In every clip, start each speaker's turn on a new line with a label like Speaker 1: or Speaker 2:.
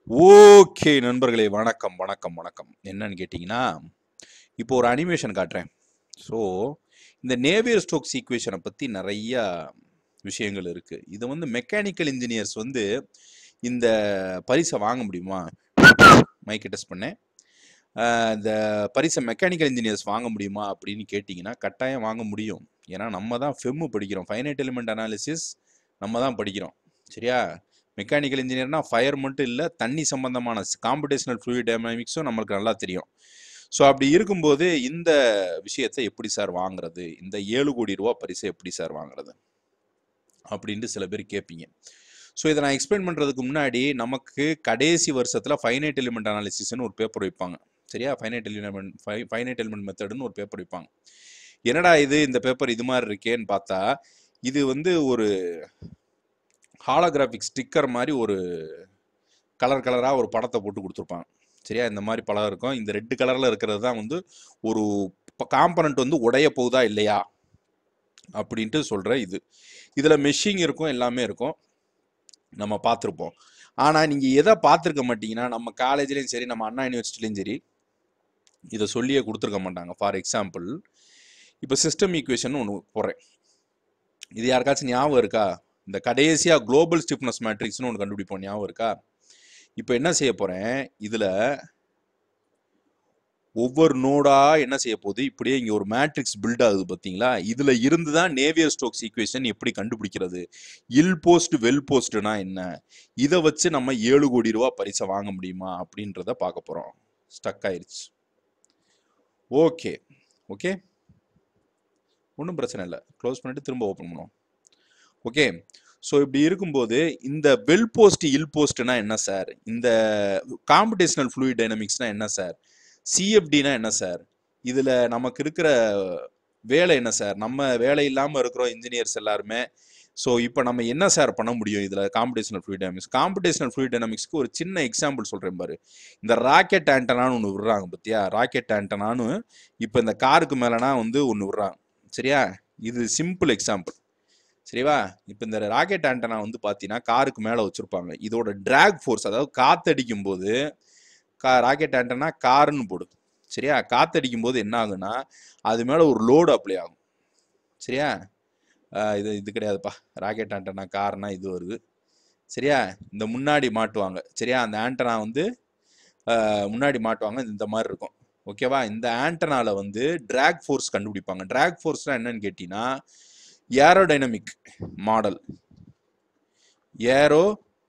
Speaker 1: okay நண்பர்களே வணக்கம் வணக்கம் வணக்கம் என்னன்னு கேட்டிங்கன்னா இப்போ ஒரு அனிமேஷன் காட்டுறேன் ஸோ இந்த நேவியர் ஸ்டோக்ஸ் ஈக்குவேஷனை பற்றி நிறைய விஷயங்கள் இருக்குது இது வந்து மெக்கானிக்கல் இன்ஜினியர்ஸ் வந்து இந்த பரிசை வாங்க முடியுமா மைக்கை டெஸ்ட் பண்ணேன் ஆஹ் இந்த பரிசை மெக்கானிக்கல் இன்ஜினியர்ஸ் வாங்க முடியுமா அப்படின்னு கேட்டிங்கன்னா கட்டாயம் வாங்க முடியும் ஏன்னா நம்ம தான் ஃபெம்மு படிக்கிறோம் ஃபைனைட் எலிமெண்ட் அனாலிசிஸ் நம்ம தான் படிக்கிறோம் சரியா மெக்கானிக்கல் இன்ஜினியர்னா ஃபயர் மட்டும் இல்லை தண்ணி சம்பந்தமான காம்படிஷனல் ஃப்ளூயிட் டைனாமிக்ஸும் நம்மளுக்கு நல்லா தெரியும் ஸோ அப்படி இருக்கும்போது இந்த விஷயத்தை எப்படி சார் வாங்குறது இந்த ஏழு கோடி ரூபா பரிசை எப்படி சார் வாங்குறது அப்படின்ட்டு சில பேர் கேட்பீங்க ஸோ இதை நான் எக்ஸ்பிளைன் பண்ணுறதுக்கு முன்னாடி நமக்கு கடைசி வருஷத்தில் ஃபைனைட் எலிமெண்ட் அனாலிசிஸ்னு ஒரு பேப்பர் வைப்பாங்க சரியா ஃபைனைட் எலிமெண்ட் ஃபை ஃபைனைட் எலிமெண்ட் மெத்தடுன்னு ஒரு பேப்பர் வைப்பாங்க என்னடா இது இந்த பேப்பர் இது மாதிரி இருக்கேன்னு பார்த்தா இது வந்து ஒரு ஹாலோகிராஃபிக் ஸ்டிக்கர் மாதிரி ஒரு கலர் கலராக ஒரு படத்தை போட்டு கொடுத்துருப்பாங்க சரியா இந்த மாதிரி படம் இருக்கும் இந்த ரெட் கலரில் இருக்கிறது தான் வந்து ஒரு காம்பனண்ட் வந்து உடைய போகுதா இல்லையா அப்படின்ட்டு சொல்கிற இது இதில் மெஷிங் இருக்கும் எல்லாமே இருக்கும் நம்ம பார்த்துருப்போம் ஆனால் நீங்கள் எதை பார்த்துருக்க மாட்டீங்கன்னா நம்ம காலேஜ்லேயும் சரி நம்ம அண்ணா யூனிவர்சிட்டிலையும் சரி இதை சொல்லியே கொடுத்துருக்க மாட்டாங்க ஃபார் எக்ஸாம்பிள் இப்போ சிஸ்டம் ஈக்குவேஷன் ஒன்று போடுறேன் இது யாருக்காச்சும் ஞாபகம் இருக்கா இந்த கடைசியாக குளோபல் ஸ்டிஃப்னஸ் மேட்ரிக்ஸ்னு ஒன்று கண்டுபிடிப்போம் ஞாபகம் இருக்கா இப்போ என்ன செய்ய போகிறேன் இதில் ஒவ்வொரு நோடா என்ன செய்ய போகுது இப்படியே இங்கே ஒரு மேட்ரிக்ஸ் பில்ட் ஆகுது பார்த்தீங்களா இதில் இருந்து தான் நேவியர் ஸ்டோக்ஸ் ஈக்குவேஷன் எப்படி கண்டுபிடிக்கிறது இல் போஸ்ட் வெல் போஸ்ட்னா என்ன இதை வச்சு நம்ம ஏழு கோடி ரூபா பரிசை வாங்க முடியுமா அப்படின்றத பார்க்க போகிறோம் ஸ்டக் ஆயிருச்சு ஓகே ஓகே ஒன்றும் பிரச்சனை இல்லை க்ளோஸ் பண்ணிட்டு திரும்ப ஓப்பன் பண்ணுவோம் ஓகே ஸோ இப்படி இருக்கும்போது இந்த வெல் போஸ்ட் இல் போஸ்ட்னா என்ன சார் இந்த காம்படிஷனல் ஃப்ளூயிட் டைனமிக்ஸ்னா என்ன சார் சிஎஃப்டினா என்ன சார் இதில் நமக்கு இருக்கிற வேலை என்ன சார் நம்ம வேலை இல்லாமல் இருக்கிறோம் இன்ஜினியர்ஸ் எல்லாருமே ஸோ இப்போ நம்ம என்ன சார் பண்ண முடியும் இதில் computational fluid dynamics computational fluid டைனமிக்ஸ்க்கு ஒரு சின்ன எக்ஸாம்பிள் சொல்கிறேன் பாரு இந்த ராக்கெட் ஆண்டனான்னு ஒன்று விடுறாங்க பத்தியா ராக்கெட் ஆண்டனான்னு இப்போ இந்த காருக்கு மேலேனா வந்து ஒன்று விடுறாங்க சரியா இது சிம்பிள் எக்ஸாம்பிள் சரிவா இப்போ இந்த ராக்கெட் ஆண்டனா வந்து பார்த்தீங்கன்னா காருக்கு மேலே வச்சுருப்பாங்க இதோட டிராக் ஃபோர்ஸ் அதாவது காத்தடிக்கும் போது கா ராக்கெட் ஆண்டனா காருன்னு போடு சரியா காத்தடிக்கும் போது என்ன ஆகுன்னா அது மேலே ஒரு லோடு அப்ளை ஆகும் சரியா ஆஹ் இது இது கிடையாதுப்பா ராக்கெட் ஆண்டனா கார்னா இது வருது சரியா இந்த முன்னாடி மாட்டுவாங்க சரியா அந்த ஆண்டனா வந்து ஆஹ் முன்னாடி மாட்டுவாங்க இந்த மாதிரி இருக்கும் ஓகேவா இந்த ஆண்டனால வந்து டிராக் ஃபோர்ஸ் கண்டுபிடிப்பாங்க டிராக் ஃபோர்ஸ்னா என்னன்னு கேட்டீங்கன்னா ஏரோடைனமிக் மாடல் ஏரோ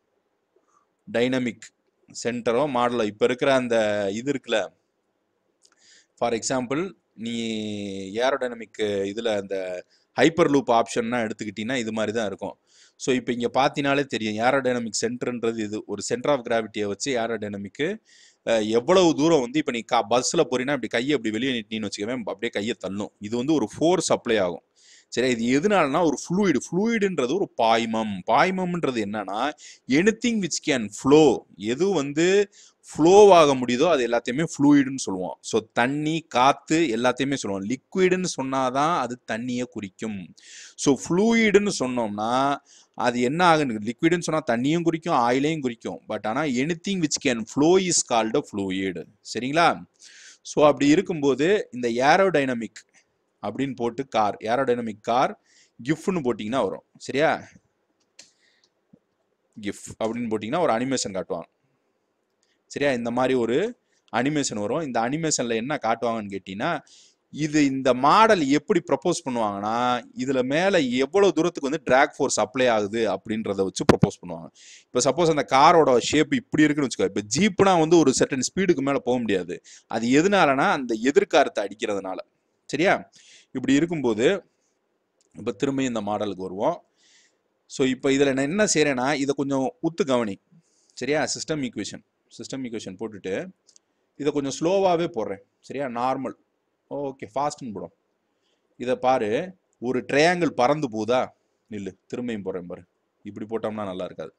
Speaker 1: டைனமிக் சென்டரோ மாடலோ இப்போ இருக்கிற அந்த இது இருக்குல்ல ஃபார் எக்ஸாம்பிள் நீ ஏரோடைனமிக் இதில் அந்த ஹைப்பர் லூப் ஆப்ஷன்னா எடுத்துக்கிட்டிங்கன்னா இது மாதிரி தான் இருக்கும் ஸோ இப்போ இங்கே பார்த்தீங்கனாலே தெரியும் ஏரோடைனமிக் சென்டர்ன்றது இது ஒரு சென்டர் ஆஃப் கிராவிட்டியை வச்சு ஏரோடைனமிக்கு எவ்வளவு தூரம் வந்து இப்போ நீ கா பஸ்ஸில் போறீங்கன்னா இப்படி கையை அப்படி வெளியே நிட்டின்னு வச்சுக்கவேன் அப்படியே கையை தள்ளும் இது வந்து ஒரு ஃபோர்ஸ் அப்ளை ஆகும் சரி இது எதனாலனா ஒரு ஃப்ளூயிடு ஃப்ளூயிடுன்றது ஒரு பாய்மம் பாய்மம்ன்றது என்னன்னா எனிதிங் விச் கேன் ஃப்ளோ எது வந்து ஃப்ளோ ஆக முடியுதோ அது எல்லாத்தையுமே ஃப்ளூயிடுன்னு சொல்லுவோம் ஸோ தண்ணி காற்று எல்லாத்தையுமே சொல்லுவோம் லிக்விடுன்னு சொன்னாதான் அது தண்ணியை குறிக்கும் ஸோ ஃப்ளூயிடுன்னு சொன்னோம்னா அது என்ன ஆகுன்னு லிக்விடுன்னு சொன்னால் தண்ணியும் குறிக்கும் ஆயிலையும் குறிக்கும் பட் ஆனால் anything which can flow is called fluid சரிங்களா ஸோ அப்படி இருக்கும்போது இந்த ஏரோடைனமிக் அப்படின்னு போட்டு கார் ஏரோடைனமிக் கார் கிஃப்ட்னு போட்டிங்கன்னா வரும் சரியா கிஃப் அப்படின்னு போட்டிங்கன்னா ஒரு அனிமேஷன் காட்டுவாங்க சரியா இந்த மாதிரி ஒரு அனிமேஷன் வரும் இந்த அனிமேஷனில் என்ன காட்டுவாங்கன்னு கேட்டிங்கன்னா இது இந்த மாடல் எப்படி ப்ரப்போஸ் பண்ணுவாங்கன்னா இதில் மேலே எவ்வளோ தூரத்துக்கு வந்து டிராக் ஃபோர்ஸ் அப்ளை ஆகுது அப்படின்றத வச்சு ப்ரப்போஸ் பண்ணுவாங்க இப்போ சப்போஸ் அந்த காரோட ஷேப் இப்படி இருக்குன்னு வச்சுக்கோ இப்போ ஜீப்னா வந்து ஒரு சர்டன் ஸ்பீடுக்கு மேலே போக முடியாது அது எதனாலனா அந்த எதிர்காரத்தை அடிக்கிறதுனால சரியா இப்படி இருக்கும்போது இப்போ திரும்பி இந்த மாடலுக்கு வருவோம் ஸோ இப்போ இதில் நான் என்ன செய்கிறேன்னா இதை கொஞ்சம் உத்து கவனி சரியா சிஸ்டம் ஈக்குவேஷன் சிஸ்டம் ஈக்குவேஷன் போட்டுட்டு இதை கொஞ்சம் ஸ்லோவாகவே போடுறேன் சரியா நார்மல் ஓகே ஃபாஸ்ட்னு போடும் இதை பாரு ஒரு ட்ரையாங்கிள் பறந்து போகுதா நில்லு திரும்பியும் போடுறேன் பாரு இப்படி போட்டோம்னா நல்லா இருக்காது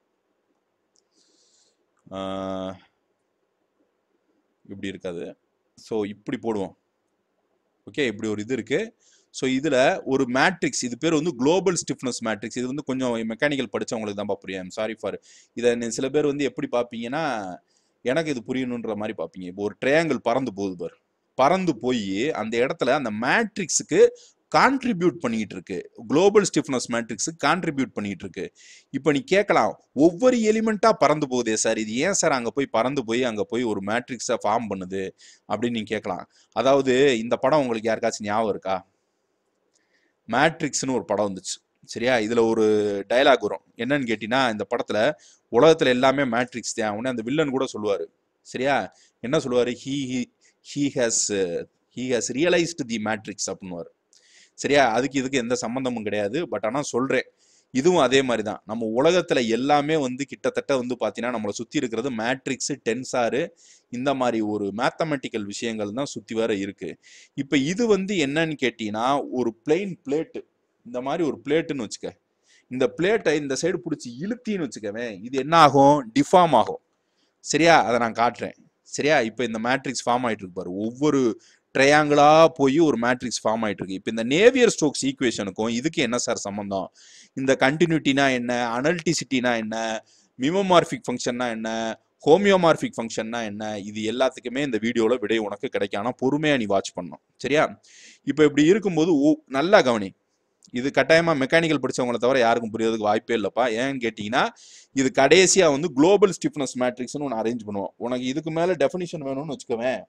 Speaker 1: ஆஹ், இப்படி இருக்காது ஸோ இப்படி போடுவோம் ஓகே இப்படி ஒரு இது இருக்கு ஸோ இதில் ஒரு மேட்ரிக்ஸ் இது பேர் வந்து குளோபல் ஸ்டிஃப்னஸ் மேட்ரிக்ஸ் இது வந்து கொஞ்சம் மெக்கானிக்கல் படிச்சவங்களுக்கு தான் புரியும் சாரி ஃபார் இதை நீ- சில பேர் வந்து எப்படி பார்ப்பீங்கன்னா எனக்கு இது புரியணுன்ற மாதிரி பார்ப்பீங்க இப்போ ஒரு ட்ரையாங்கிள் பறந்து போகுது பாரு பறந்து போய் அந்த இடத்துல அந்த மேட்ரிக்ஸுக்கு கான்ட்ரிபியூட் பண்ணிட்டு இருக்கு குளோபல் ஸ்டிஃப்னஸ் மேட்ரிக்ஸுக்கு கான்ட்ரிபியூட் பண்ணிட்டு இருக்கு இப்போ நீ கேட்கலாம் ஒவ்வொரு எலிமெண்ட்டா பறந்து போகுதே சார் இது ஏன் சார் அங்க போய் பறந்து போய் அங்க போய் ஒரு மேட்ரிக்ஸை ஃபார்ம் பண்ணுது அப்படின்னு நீங்க கேட்கலாம் அதாவது இந்த படம் உங்களுக்கு யாருக்காச்சும் ஞாபகம் இருக்கா மேட்ரிக்ஸ்னு ஒரு படம் வந்துச்சு சரியா இதுல ஒரு டயலாக் வரும் என்னன்னு கேட்டீங்கன்னா இந்த படத்துல உலகத்துல எல்லாமே மேட்ரிக்ஸ் தான் உடனே அந்த வில்லன் கூட சொல்லுவாரு சரியா என்ன சொல்லுவாரு he he has he has realised the matrix அப்படின்னுவாரு சரியா அதுக்கு இதுக்கு எந்த சம்மந்தமும் கிடையாது பட் ஆனால் சொல்றேன் இதுவும் அதே மாதிரி தான் நம்ம உலகத்துல எல்லாமே வந்து கிட்டத்தட்ட வந்து பார்த்தீங்கன்னா நம்மளை சுத்தி இருக்கிறது மேட்ரிக்ஸ் டென்சாரு இந்த மாதிரி ஒரு மேத்தமெட்டிக்கல் விஷயங்கள் தான் சுத்தி வர இருக்கு இப்போ இது வந்து என்னன்னு கேட்டீங்கன்னா ஒரு பிளெயின் பிளேட்டு இந்த மாதிரி ஒரு பிளேட்டுன்னு வச்சுக்க இந்த பிளேட்டை இந்த சைடு பிடிச்சி இழுத்தின்னு வச்சுக்கவேன் இது என்ன ஆகும் டிஃபார்ம் ஆகும் சரியா அதை நான் காட்டுறேன் சரியா இப்போ இந்த மேட்ரிக்ஸ் ஃபார்ம் ஆயிட்டு இருக்கு பாரு ஒவ்வொரு ட்ரையாங்கிளா போய் ஒரு மேட்ரிக்ஸ் ஃபார்ம் ஆயிட்டு இருக்கு இப்போ இந்த நேவியர் ஸ்டோக்ஸ் ஈக்குவேஷனுக்கும் இதுக்கு என்ன சார் சம்பந்தம் இந்த கண்டினியூட்டினா என்ன அனல்டிசிட்டினா என்ன மிமோமார்பிக் ஃபங்க்ஷன்னா என்ன ஹோமியோமார்பிக் ஃபங்க்ஷன்னா என்ன இது எல்லாத்துக்குமே இந்த வீடியோவில் விடை உனக்கு கிடைக்கும் ஆனால் பொறுமையாக நீ வாட்ச் பண்ணணும் சரியா இப்போ இப்படி இருக்கும்போது ஓ- நல்லா கவனி இது கட்டாயமா மெக்கானிக்கல் படிச்சவங்கள தவிர யாருக்கும் புரியறதுக்கு வாய்ப்பே இல்லப்பா ஏன்னு கேட்டீங்கன்னா இது கடைசியா வந்து குளோபல் ஸ்டிஃப்னஸ் மேட்ரிக்ஸ்னு ஒன்று அரேஞ்ச் பண்ணுவோம் உனக்கு இதுக்கு மேல டெஃபினிஷன் வேணும்னு வச்சுக்கவேன்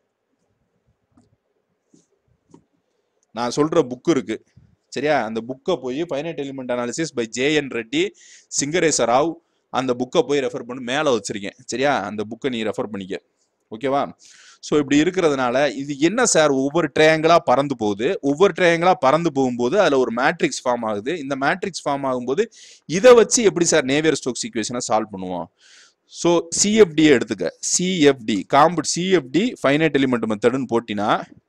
Speaker 1: நான் சொல்ற புக் இருக்கு சரியா அந்த புக்கை போய் finite element analysis by J N Reddy Singiresu Rao அந்த புக்கை போய் ரெஃபர் பண்ணி மேலே வச்சிருக்கேன் சரியா அந்த புக்கை நீ ரெஃபர் பண்ணிக்க ஓகேவா ஸோ இப்படி இருக்கிறதுனால இது என்ன சார் ஒவ்வொரு ட்ரையாங்கிளா பறந்து போகுது ஒவ்வொரு ட்ரையாங்கிளா பறந்து போகும்போது அதில் ஒரு மேட்ரிக்ஸ் ஃபார்ம் ஆகுது இந்த மேட்ரிக்ஸ் ஃபார்ம் ஆகும்போது இதை வச்சு எப்படி சார் நேவியர் ஸ்டோக்ஸ் ஈக்குவேஷனை சால்வ் பண்ணுவோம் ஸோ சிஎஃப்டியை எடுத்துக்க சிஎஃப்டி காம்பட் சிஎஃப்டி ஃபைனைட் எலிமெண்ட் மெத்தடுன்னு போட்டினா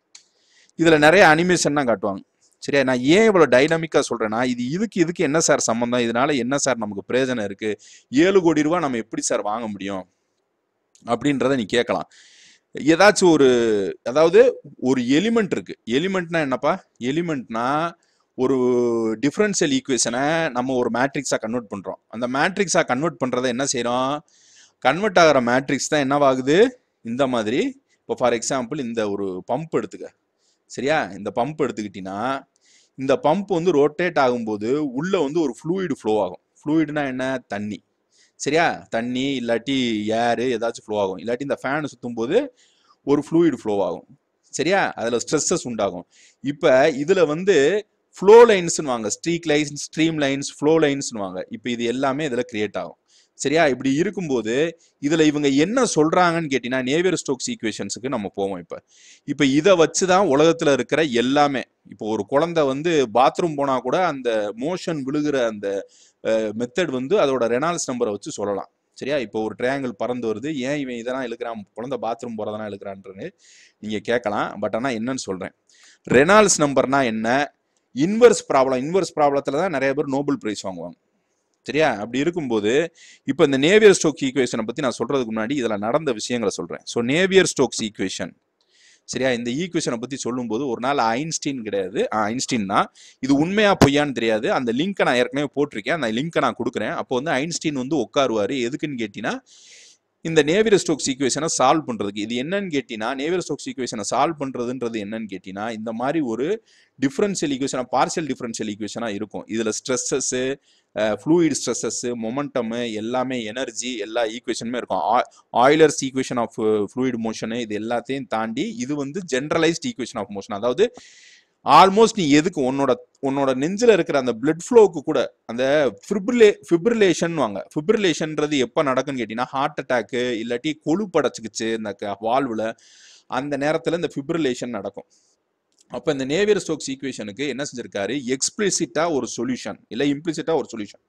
Speaker 1: இதில் நிறைய அனிமேஷன்லாம் காட்டுவாங்க சரியா நான் ஏன் இவ்வளோ டைனாமிக்காக சொல்கிறேன்னா இது இதுக்கு இதுக்கு என்ன சார் சம்மந்தம் இதனால என்ன சார் நமக்கு பிரயோஜனம் இருக்குது ஏழு கோடி ரூபா நம்ம எப்படி சார் வாங்க முடியும் அப்படின்றத நீ கேட்கலாம் ஏதாச்சும் ஒரு அதாவது ஒரு எலிமெண்ட் இருக்கு எலிமெண்ட்னா என்னப்பா எலிமெண்ட்னா ஒரு டிஃபரன்ஷியல் ஈக்குவேஷனை நம்ம ஒரு மேட்ரிக்ஸாக கன்வெர்ட் பண்ணுறோம் அந்த மேட்ரிக்ஸாக கன்வெர்ட் பண்ணுறதை என்ன செய்கிறோம் கன்வெர்ட் ஆகிற மேட்ரிக்ஸ் தான் என்னவாகுது இந்த மாதிரி இப்போ ஃபார் எக்ஸாம்பிள் இந்த ஒரு பம்ப் எடுத்துக்க சரியா இந்த பம்ப் எடுத்துக்கிட்டினா இந்த பம்ப் வந்து ரொட்டேட் ஆகும்போது உள்ள வந்து ஒரு ஃப்ளூயிடு ஃப்ளோ ஆகும் ஃப்ளூயிடுனா என்ன தண்ணி சரியா தண்ணி இல்லாட்டி ஏரு ஏதாச்சும் ஃப்ளோ ஆகும் இல்லாட்டி இந்த ஃபேன் சுற்றும் போது ஒரு ஃப்ளூயிட் ஃப்ளோ ஆகும் சரியா அதில் ஸ்ட்ரெஸ்ஸஸ் உண்டாகும் இப்போ இதில் வந்து ஃப்ளோ லைன்ஸ்னு வாங்க streak lines stream lines flow லைன்ஸ்னு வாங்க இப்போ இது எல்லாமே இதில் கிரியேட் ஆகும் சரியா இப்படி இருக்கும்போது இதில் இவங்க என்ன சொல்கிறாங்கன்னு கேட்டிங்கன்னா நேவியர் ஸ்டோக்ஸ் ஈக்குவேஷன்ஸுக்கு நம்ம போவோம் இப்போ இப்போ இதை வச்சு தான் உலகத்தில் இருக்கிற எல்லாமே இப்போ ஒரு குழந்தை வந்து பாத்ரூம் போனால் கூட அந்த மோஷன் விழுகிற அந்த மெத்தட் வந்து அதோட ரெனால்ஸ் நம்பரை வச்சு சொல்லலாம் சரியா இப்போ ஒரு ட்ரையாங்கிள் பறந்து வருது ஏன் இவன் இதெல்லாம் இழுக்கிறான் குழந்தை பாத்ரூம் போகிறதெல்லாம் இழுக்கிறான்றது நீங்கள் கேட்கலாம் பட் ஆனால் என்னன்னு சொல்கிறேன் ரெனால்ஸ் நம்பர்னா என்ன இன்வர்ஸ் ப்ராப்ளம் இன்வர்ஸ் ப்ராப்ளத்தில் தான் நிறைய பேர் நோபல் பிரைஸ் வாங்குவாங்க சரியா அப்படி இருக்கும்போது இப்போ இந்த நேவியர் ஸ்டோக்ஸ் ஈக்குவேஷனை பற்றி நான் சொல்கிறதுக்கு முன்னாடி இதில் நடந்த விஷயங்களை சொல்கிறேன் ஸோ நேவியர் ஸ்டோக்ஸ் ஈக்குவேஷன் சரியா இந்த ஈக்குவேஷனை பற்றி சொல்லும்போது ஒரு நாள் ஐன்ஸ்டீன் கிடையாது ஆ, ஐன்ஸ்டீன் தான் இது உண்மையா பொய்யான்னு தெரியாது அந்த லிங்க்கை நான் ஏற்கனவே போட்டிருக்கேன் அந்த லிங்க்கை நான் கொடுக்குறேன் அப்போ வந்து ஐன்ஸ்டீன் வந்து உட்காருவார் எதுக்குன்னு கேட்டிங்கன்னா இந்த நேவியர் ஸ்டோக்ஸ் ஈக்குவேஷனை சால்வ் பண்ணுறதுக்கு இது என்னன்னு கேட்டிங்கன்னா நேவியர் ஸ்டோக்ஸ் ஈக்குவேஷனை சால்வ் பண்ணுறதுன்றது என்னன்னு கேட்டிங்கன்னா இந்த மாதிரி ஒரு டிஃபரன்ஷியல் ஈக்குவேஷனாக பார்ஷியல் டிஃபரன்ஷியல் ஈக்குவேஷனாக இருக்கும் இதில் ஸ்ட்ரெஸ்ஸஸ்ஸு ஃப்ளூயிட் ஸ்ட்ரெஸ்ஸஸ்ஸு மொமெண்டமு எல்லாமே எனர்ஜி எல்லா ஈக்குவேஷனுமே இருக்கும் Euler's equation of fluid motion இது எல்லாத்தையும் தாண்டி இது வந்து ஜென்ரலைஸ்ட் ஈக்குவேஷன் ஆஃப் மோஷன் அதாவது ஆல்மோஸ்ட் நீ எதுக்கு உன்னோட உன்னோட நெஞ்சில் இருக்கிற அந்த பிளட் ஃப்ளோக்கு கூட அந்த ஃபிப்ரிலே ஃபிப்ரிலேஷன் வாங்க ஃபிப்ரிலேஷன்ன்றது எப்போ நடக்குன்னு கேட்டிங்கன்னா ஹார்ட் அட்டாக்கு இல்லாட்டி கொழுப்படைச்சிக்கிச்சு இந்த வால்வில் அந்த நேரத்தில் இந்த ஃபிப்ரிலேஷன் நடக்கும் அப்போ இந்த நேவியர் ஸ்டோக்ஸ் ஈக்குவேஷனுக்கு என்ன செஞ்சிருக்காரு எக்ஸ்பிளிசிட்டாக ஒரு சொல்யூஷன் இல்லை இம்ப்ளிசிட்டாக ஒரு சொல்யூஷன்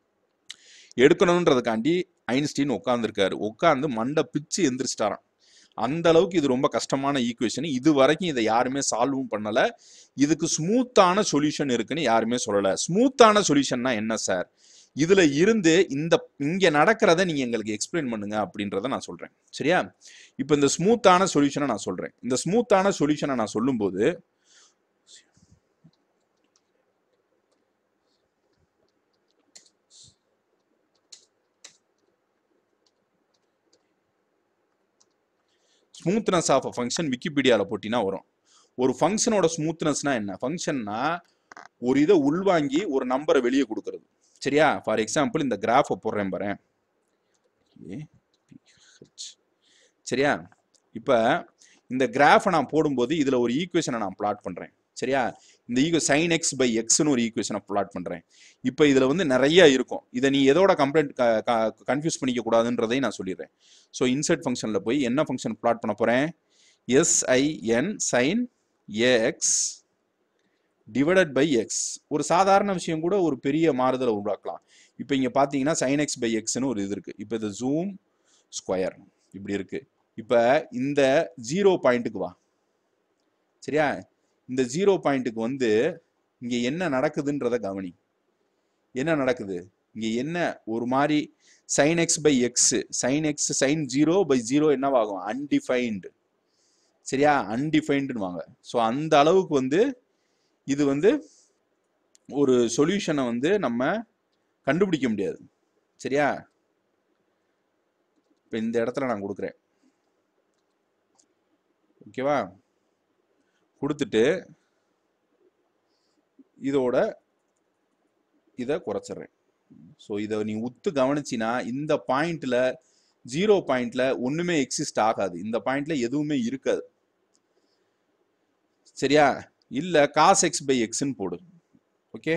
Speaker 1: எடுக்கணுன்றதுக்காண்டி ஐன்ஸ்டீன் உட்காந்துருக்காரு உட்காந்து மண்டை பிச்சு எந்திரிச்சிட்டாராம் அந்த அளவுக்கு இது ரொம்ப கஷ்டமான ஈக்குவேஷன் இது வரைக்கும் இதை யாருமே சால்வும் பண்ணல இதுக்கு ஸ்மூத்தான சொல்யூஷன் இருக்குன்னு யாருமே சொல்லல ஸ்மூத்தான சொல்யூஷன்னா என்ன சார் இதுல இருந்து இந்த இங்க நடக்கிறத நீங்க எங்களுக்கு எக்ஸ்பிளைன் பண்ணுங்க அப்படின்றத நான் சொல்றேன் சரியா இப்போ இந்த ஸ்மூத்தான சொல்யூஷனை நான் சொல்றேன் இந்த ஸ்மூத்தான சொல்யூஷனை நான் சொல்லும்போது ஸ்மூத்னஸ் ஆஃப் அ ஃபங்க்ஷன் விக்கிபீடியாவில் போட்டினா வரும் ஒரு ஃபங்க்ஷனோட ஸ்மூத்னஸ்னா என்ன ஃபங்க்ஷன்னா ஒரு இதை உள்வாங்கி ஒரு நம்பரை வெளியே கொடுக்கறது சரியா ஃபார் எக்ஸாம்பிள் இந்த கிராஃபை போடுறேன் பாரு சரியா இப்போ இந்த கிராஃபை நான் போடும்போது இதில் ஒரு ஈக்குவேஷனை நான் பிளாட் பண்ணுறேன் சரியா இந்த ஈக்குவ சைன் எக்ஸ் பை எக்ஸ்னு ஒரு ஈக்குவேஷனை பிளாட் பண்ணுறேன் இப்போ இதில் வந்து நிறைய இருக்கும் இதை நீ எதோட கம்ப்ளைண்ட் கன்ஃபியூஸ் பண்ணிக்க கூடாதுன்றதையும் நான் சொல்லிடுறேன் ஸோ இன்சர்ட் ஃபங்க்ஷனில் போய் என்ன ஃபங்க்ஷன் பிளாட் பண்ண போகிறேன் S I N sine A X divided by X ஒரு சாதாரண விஷயம் கூட ஒரு பெரிய மாறுதலை உருவாக்கலாம் இப்போ இங்கே பார்த்தீங்கன்னா சைன் எக்ஸ் பை எக்ஸ்னு ஒரு இது இருக்குது இப்போ இது ஜூம் ஸ்கொயர் இப்படி இருக்குது இப்போ இந்த ஜீரோ பாயிண்ட்டுக்கு வா சரியா இந்த ஜீரோ பாயிண்ட்டுக்கு வந்து இங்கே என்ன நடக்குதுன்றத கவனி என்ன நடக்குது இங்கே என்ன ஒரு மாதிரி sine X by X sine X sine zero by zero என்னவாகும் அன்டிஃபைன்டு சரியா அன்டிஃபைன்டுன்னு வாங்க ஸோ அந்த அளவுக்கு வந்து இது வந்து ஒரு சொல்யூஷனை வந்து நம்ம கண்டுபிடிக்க முடியாது சரியா இப்போ இந்த இடத்துல நான் கொடுக்குறேன் ஓகேவா கொடுத்துட்டு இதோட இதை குறைச்சிட்றேன் ஸோ இதை நீ உத்து கவனிச்சினா இந்த பாயிண்ட்ல ஜீரோ பாயிண்ட்ல ஒண்ணுமே எக்ஸிஸ்ட் ஆகாது இந்த பாயிண்ட்ல எதுவுமே இருக்காது சரியா இல்ல காஸ் எக்ஸ் பை எக்ஸ்ன்னு போடு ஓகே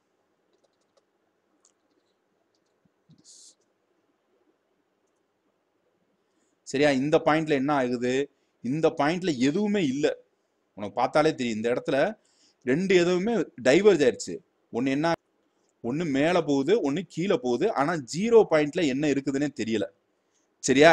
Speaker 1: சரியா இந்த பாயிண்ட்ல என்ன ஆகுது இந்த பாயிண்ட்ல எதுவுமே இல்லை உனக்கு பார்த்தாலே தெரியும் இந்த இடத்துல ரெண்டு எதுவுமே டைவர்ஜ் ஆயிடுச்சு ஒன்று என்ன ஒன்று மேலே போகுது ஒன்று கீழே போகுது ஆனால் ஜீரோ பாயிண்ட்ல என்ன இருக்குதுன்னே தெரியல சரியா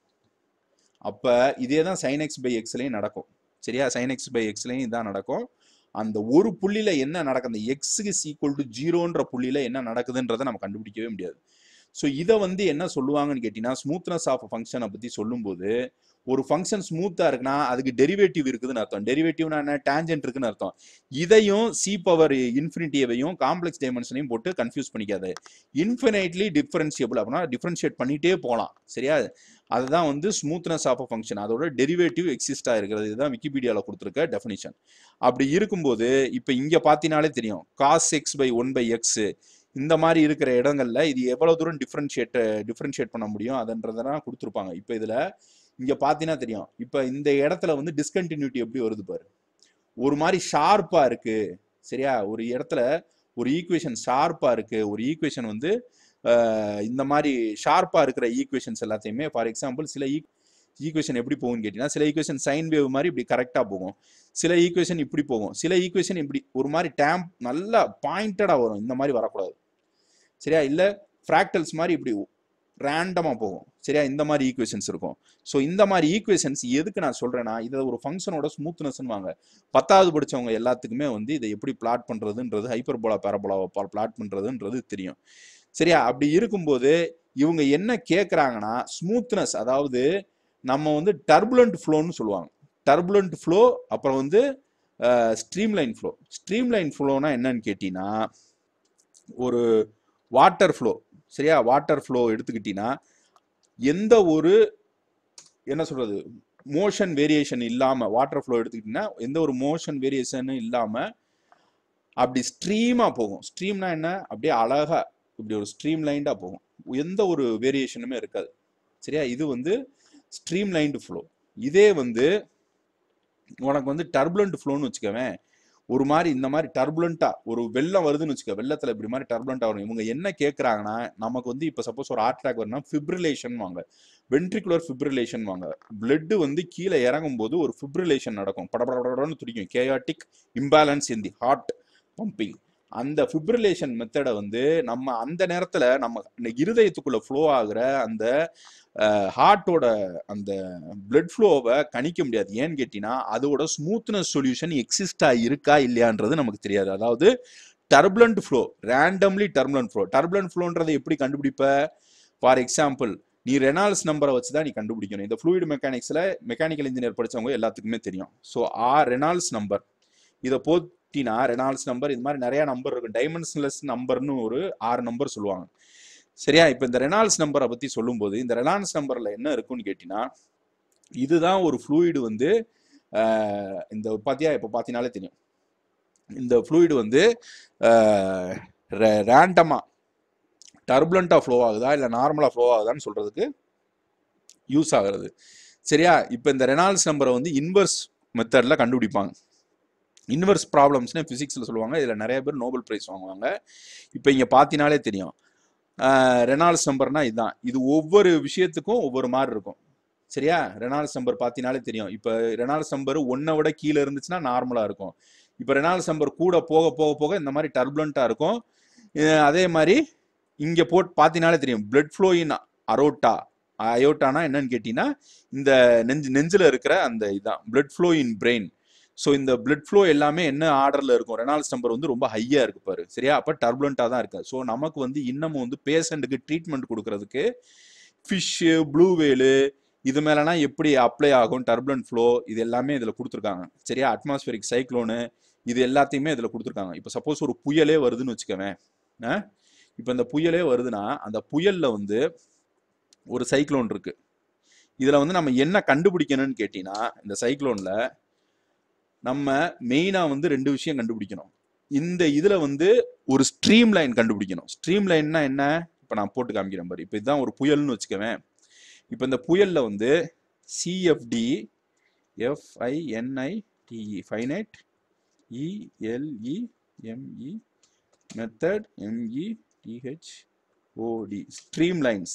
Speaker 1: அப்போ இதே தான் சைன் எக்ஸ் பை எக்ஸ்லையும் நடக்கும் சரியா சைன் எக்ஸ் பை எக்ஸ்லையும் இதான் நடக்கும் அந்த ஒரு புள்ளியில என்ன நடக்கும் அந்த எக்ஸுக்கு ஈக்குவல் டு ஜீரோன்ற புள்ளியில என்ன நடக்குதுன்றதை நம்ம கண்டுபிடிக்கவே முடியாது ஸோ இதை வந்து என்ன சொல்லுவாங்கன்னு கேட்டீங்கன்னா ஸ்மூத்னஸ் ஆஃப் ஃபங்க்ஷனை பற்றி சொல்லும்போது ஒரு ஃபங்க்ஷன் ஸ்மூத்தா இருக்குன்னா அதுக்கு டெரிவேட்டிவ் இருக்குதுன்னு அர்த்தம் டெரிவேட்டிவ்னா என்ன டேஞ்சன்ட் இருக்குன்னு அர்த்தம் இதையும் சி பவர் இன்ஃபினிட்டியவையும் காம்ப்ளெக்ஸ் டைமென்ஷனையும் போட்டு கன்ஃபியூஸ் பண்ணிக்காது இன்ஃபினைட்லி டிஃபரன்ஷியபிள் அப்படின்னா டிஃபரன்ஷியேட் பண்ணிட்டே போகலாம் சரியா அதுதான் வந்து ஸ்மூத்னஸ் ஆஃப் அ ஃபங்க்ஷன் அதோட டெரிவேட்டிவ் எக்ஸிஸ்டா இருக்கிறது இதுதான் விக்கிபீடியாவில் கொடுத்துருக்க டெஃபினிஷன் அப்படி இருக்கும்போது இப்போ இங்கே பார்த்தீங்கனாலே தெரியும் cos X by one by X இந்த மாதிரி இருக்கிற இடங்கள்ல இது எவ்வளவு தூரம் டிஃபரன்ஷியேட் டிஃபரன்ஷியேட் பண்ண முடியும் அதுன்றதெல்லாம் கொடுத்துருப்பாங்க இப்போ இதுல இங்க பார்த்தீங்கன்னா தெரியும் இப்போ இந்த இடத்துல வந்து டிஸ்கண்டினியூட்டி எப்படி வருது பாரு ஒரு மாதிரி ஷார்ப்பா இருக்கு சரியா ஒரு இடத்துல ஒரு ஈக்குவேஷன் ஷார்ப்பா இருக்கு ஒரு ஈக்குவேஷன் வந்து அஹ், இந்த மாதிரி ஷார்ப்பா இருக்கிற ஈக்குவேஷன்ஸ் எல்லாத்தையுமே ஃபார் எக்ஸாம்பிள் சில ஈக்குவேஷன் எப்படி போகும்னு கேட்டீங்கன்னா சில ஈக்குவேஷன் சைன் வேவ் மாதிரி இப்படி கரெக்டாக போகும் சில ஈக்குவேஷன் இப்படி போகும் சில ஈக்குவேஷன் இப்படி ஒரு மாதிரி டேம்ப் நல்லா பாயிண்டடாக வரும் இந்த மாதிரி வரக்கூடாது சரியா இல்லை ஃப்ராக்டல்ஸ் மாதிரி இப்படி ரேண்டமாக போகும் சரியா இந்த மாதிரி ஈக்குவேஷன்ஸ் இருக்கும் ஸோ இந்த மாதிரி ஈக்குவேஷன்ஸ் எதுக்கு நான் சொல்கிறேன்னா இதை ஒரு ஃபங்க்ஷனோட ஸ்மூத்னஸ்ன்னு வாங்க பத்தாவது படிச்சவங்க எல்லாத்துக்குமே வந்து இதை எப்படி பிளாட் பண்ணுறதுன்றது ஹைப்பர்போலா பேரபோலாவை பிளாட் பண்ணுறதுன்றது தெரியும் சரியா அப்படி இருக்கும்போது இவங்க என்ன கேட்குறாங்கன்னா ஸ்மூத்னஸ் அதாவது நம்ம வந்து டர்புலண்ட் ஃப்ளோன்னு சொல்லுவாங்க டர்புலண்ட் ஃப்ளோ அப்புறம் வந்து ஸ்ட்ரீம்லைன் ஃப்ளோ ஸ்ட்ரீம்லைன் ஃப்ளோனா என்னன்னு கேட்டீங்கன்னா ஒரு வாட்டர் ஃப்ளோ சரியா வாட்டர் ஃப்ளோ எடுத்துக்கிட்டீங்கன்னா எந்த ஒரு என்ன சொல்றது மோஷன் வேரியேஷன் இல்லாம வாட்டர் ஃப்ளோ எடுத்துக்கிட்டீங்கன்னா எந்த ஒரு மோஷன் வேரியேஷனும் இல்லாம அப்படி ஸ்ட்ரீமா போகும் ஸ்ட்ரீம்னா என்ன அப்படியே அழகா இப்படி ஒரு ஸ்ட்ரீம் லைண்டா போகும் எந்த ஒரு வேரியேஷனுமே இருக்காது சரியா இது வந்து ஸ்ட்ரீம் லைன்டு ஃப்ளோ இதே வந்து உனக்கு வந்து டர்புலண்ட் ஃப்ளோன்னு வச்சுக்கவேன் ஒரு மாதிரி இந்த மாதிரி டர்புலண்டா ஒரு வெள்ளம் வருதுன்னு வச்சுக்க வெள்ளத்துல இப்படி மாதிரி டர்புலண்டா வரும் இவங்க என்ன கேட்கறாங்கன்னா நமக்கு வந்து இப்போ சப்போஸ் ஒரு ஹார்ட் அட்டாக் வரும்னா ஃபிப்ரிலேஷன் வாங்க வென்ட்ரிகுலர் ஃபிப்ரிலேஷன் வாங்க பிளட் வந்து கீழே இறங்கும் போது ஒரு ஃபிப்ரிலேஷன் நடக்கும் படபடபடன்னு துடிக்கும் chaotic imbalance in the heart pumping அந்த ஃபிப்ரிலேஷன் மெத்தடை வந்து நம்ம அந்த நேரத்துல நம்ம இந்த இருதயத்துக்குள்ள ஃப்ளோ ஆகுற அந்த ஹார்ட்டோட அந்த பிளட் ஃப்ளோவை கணிக்க முடியாது ஏன்னு கேட்டீங்கன்னா அதோட ஸ்மூத்னஸ் சொல்யூஷன் எக்ஸிஸ்டா இருக்கா இல்லையான்றது நமக்கு தெரியாது அதாவது turbulent flow randomly turbulent flow turbulent ஃப்ளோன்றதை எப்படி கண்டுபிடிப்ப ஃபார் எக்ஸாம்பிள் நீ ரெனால்ஸ் நம்பரை வச்சு தான் நீ கண்டுபிடிக்கணும் இந்த ஃப்ளூயிட் மெக்கானிக்ஸில் மெக்கானிக்கல் இன்ஜினியர் படிச்சவங்க எல்லாத்துக்குமே தெரியும் ஸோ ஆர் ரெனால்ஸ் நம்பர் இதை போட்டினா ரெனால்ஸ் நம்பர் இது மாதிரி நிறைய நம்பர் இருக்கும் டைமென்ஷன்லெஸ் நம்பர்னு ஒரு ஆறு நம்பர் சொல்லுவாங்க சரியா இப்போ இந்த ரெனால்ஸ் நம்பரை பற்றி சொல்லும்போது இந்த ரெனால்ஸ் நம்பரில் என்ன இருக்குன்னு கேட்டிங்கன்னா இதுதான் ஒரு ஃப்ளூயிடு வந்து ஆஹ், இந்த பாத்தியா இப்போ பார்த்தீங்கனாலே தெரியும் இந்த ஃப்ளூயிடு வந்து ரேண்டமாக டர்புலண்ட்டாக ஃப்ளோ ஆகுதா இல்லை நார்மலாக ஃப்ளோ ஆகுதான்னு சொல்கிறதுக்கு யூஸ் ஆகுறது சரியா இப்போ இந்த ரெனால்ட்ஸ் நம்பரை வந்து இன்வர்ஸ் மெத்தடில் கண்டுபிடிப்பாங்க இன்வர்ஸ் ப்ராப்ளம்ஸ்னு ஃபிசிக்ஸில் சொல்லுவாங்க இதில் நிறைய பேர் நோபல் ப்ரைஸ் வாங்குவாங்க இப்போ இங்கே பார்த்தீங்கனாலே தெரியும் ரெனால்ட்ஸ் நம்பர்னா இதுதான் இது ஒவ்வொரு விஷயத்துக்கும் ஒவ்வொரு மாதிரி இருக்கும் சரியா ரெனால்ட்ஸ் நம்பர் பார்த்தீங்கனாலே தெரியும் இப்போ ரெனால்ட்ஸ் நம்பர் ஒன்றை விட கீழே இருந்துச்சுன்னா நார்மலாக இருக்கும் இப்போ ரெனால்ட்ஸ் நம்பர் கூட போக போக போக இந்த மாதிரி டர்புலண்ட்டாக இருக்கும் அஹ் அதே மாதிரி இங்கே போட் பார்த்தீங்கனாலே தெரியும் பிளட் ஃப்ளோ இன் அரோட்டா அயோட்டானா என்னன்னு கேட்டிங்கன்னா இந்த நெஞ்சு நெஞ்சில் இருக்கிற அந்த இதுதான் blood flow in brain so இந்த பிளட் ஃப்ளோ எல்லாமே என்ன ஆர்டரில் இருக்கும் ரெனால்ட்ஸ் நம்பர் வந்து ரொம்ப ஹையாக இருக்கு பாரு சரியா அப்போ டர்புலண்ட்டாக தான் இருக்கு ஸோ நமக்கு வந்து இன்னமும் வந்து பேஷண்ட்டுக்கு ட்ரீட்மெண்ட் கொடுக்கறதுக்கு ஃபிஷ்ஷு ப்ளூ வேலு இது மேலனா எப்படி அப்ளை ஆகும் டர்புலன்ட் ஃப்ளோ இது எல்லாமே இதில் கொடுத்துருக்காங்க சரியா அட்மாஸ்பியரிக் சைக்ளோனு இது எல்லாத்தையுமே இதில் கொடுத்துருக்காங்க இப்போ சப்போஸ் ஒரு புயலே வருதுன்னு வச்சுக்கவேன் இப்போ இந்த புயலே வருதுன்னா அந்த புயலில் வந்து ஒரு சைக்ளோன் இருக்கு இதில் வந்து நம்ம என்ன கண்டுபிடிக்கணும்னு கேட்டிங்கன்னா இந்த சைக்ளோனில் நம்ம மெயினாக வந்து ரெண்டு விஷயம் கண்டுபிடிக்கணும் இந்த இதில் வந்து ஒரு ஸ்ட்ரீம் லைன் கண்டுபிடிக்கணும் ஸ்ட்ரீம் லைன்னா என்ன இப்போ நான் போட்டு காமிக்கிறேன் பாரு இப்போ இதுதான் ஒரு புயல்னு வச்சுக்கவேன் இப்போ இந்த புயலில் வந்து CFD F I N I T E finite E L E M E method M E T H O D stream lines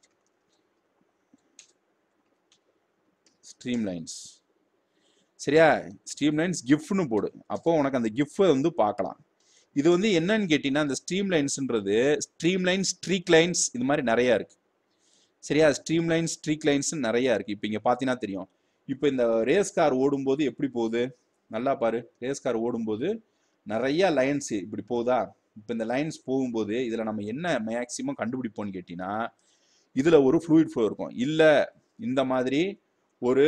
Speaker 1: stream lines சரியா ஸ்ட்ரீம் லைன்ஸ் கிஃப்ட்னு போடு அப்போ உனக்கு அந்த கிஃப்டை வந்து பார்க்கலாம் இது வந்து என்னன்னு கேட்டிங்கன்னா அந்த ஸ்ட்ரீம் லைன்ஸ்ன்றது ஸ்ட்ரீம் லைன்ஸ் ஸ்ட்ரீக் லைன்ஸ் இது மாதிரி நிறையா இருக்கு சரியா ஸ்ட்ரீம் லைன்ஸ் ஸ்ட்ரீக் லைன்ஸ் நிறையா இருக்கு இப்போ இங்கே பார்த்தீங்கன்னா தெரியும் இப்போ இந்த ரேஸ் கார் ஓடும்போது எப்படி போகுது நல்லா பாரு ரேஸ் கார் ஓடும்போது நிறைய லைன்ஸ் இப்படி போகுதா இப்போ இந்த லைன்ஸ் போகும்போது இதில் நம்ம என்ன மேக்சிமம் கண்டுபிடிப்போம்னு கேட்டிங்கன்னா இதில் ஒரு ஃப்ளூயிட் ஃப்ளோ இருக்கும் இல்லை இந்த மாதிரி ஒரு